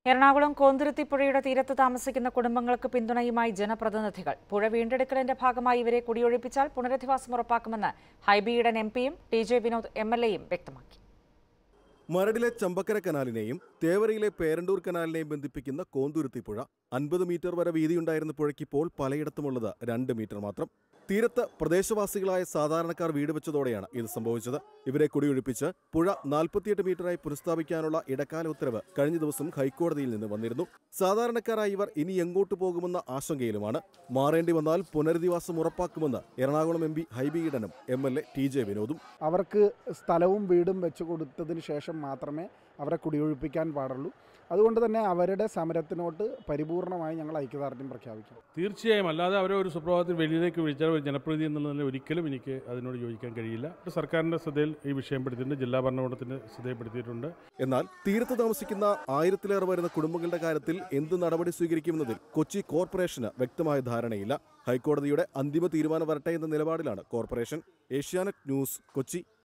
എറണാകുളം കോന്തുരുത്തി പുഴയുടെ തീരത്ത് താമസിക്കുന്ന കുടുംബങ്ങൾക്ക് പിന്തുണയുമായി ജനപ്രതിനിധികൾ പുഴ വീണ്ടെടുക്കലിന്റെ ഭാഗമായി ഇവരെ കുടിയൊഴിപ്പിച്ചാൽ പുനരധിവാസം ഉറപ്പാക്കുമെന്ന് ഹൈബി ഈഡൻ എം പിയും T J Vinod M L എയും വ്യക്തമാക്കി മരടിലെ ചമ്പക്കര കനാലിനെയും തേവരയിലെ പേരണ്ടൂർ കനാലിനെയും ബന്ധിപ്പിക്കുന്ന കോന്തുരുത്തി പുഴ അൻപത് മീറ്റർ വരെ വീതിയുണ്ടായിരുന്ന പുഴയ്ക്കിപ്പോൾ പലയിടത്തുമുള്ളത് രണ്ട് മീറ്റർ മാത്രം തീരത്ത് പ്രദേശവാസികളായ സാധാരണക്കാർ വീട് വെച്ചതോടെയാണ് ഇത് സംഭവിച്ചത് ഇവരെ കുടിയൊഴിപ്പിച്ച് പുഴ നാൽപ്പത്തിയെട്ട് മീറ്ററായി പുനഃസ്ഥാപിക്കാനുള്ള ഇടക്കാല ഉത്തരവ് കഴിഞ്ഞ ദിവസം ഹൈക്കോടതിയിൽ നിന്ന് വന്നിരുന്നു സാധാരണക്കാരായ ഇവർ ഇനി എങ്ങോട്ട് പോകുമെന്ന ആശങ്കയിലുമാണ് മാറേണ്ടി വന്നാൽ പുനരധിവാസം ഉറപ്പാക്കുമെന്ന് എറണാകുളം എം പി ഹൈബി ഈഡനും M L A T J വിനോദും അവർക്ക് സ്ഥലവും വീടും വെച്ച് കൊടുത്തതിന് ശേഷം മാത്രമേ അവരെ കുടിയൊഴിപ്പിക്കാൻ പാടുള്ളൂ അതുകൊണ്ട് തന്നെ അവരുടെ സമരത്തിനോട്ട് പരിപൂർണമായി ഞങ്ങൾ ഐക്യദാർഢ്യം പ്രഖ്യാപിക്കും തീർച്ചയായും അല്ലാതെ അവരെ ഒരു സുപ്രഭാതത്തിൽ വെളിയിലേക്ക് വിളിച്ചാൽ ഒരു ജനപ്രതിനിധി എന്നുള്ള നിലയിൽ ഒരിക്കലും എനിക്ക് അതിനോട് യോജിക്കാൻ കഴിയില്ല സർക്കാരിൻ്റെ ശ്രദ്ധയിൽ ഈ വിഷയം പെടുത്തിയിട്ടുണ്ട് ജില്ലാ ഭരണകൂടത്തിൻ്റെ ശ്രദ്ധയിൽപ്പെടുത്തിയിട്ടുണ്ട് എന്നാൽ തീരത്ത് താമസിക്കുന്ന ആയിരത്തിലേറെ വരുന്ന കുടുംബങ്ങളുടെ കാര്യത്തിൽ എന്ത് നടപടി സ്വീകരിക്കുമെന്നതിൽ കൊച്ചി കോർപ്പറേഷന് വ്യക്തമായ ധാരണയില്ല ഹൈക്കോടതിയുടെ അന്തിമ തീരുമാനം വരട്ടെ എന്ന നിലപാടിലാണ് കോർപ്പറേഷൻ ഏഷ്യാനെറ്റ് ന്യൂസ് കൊച്ചി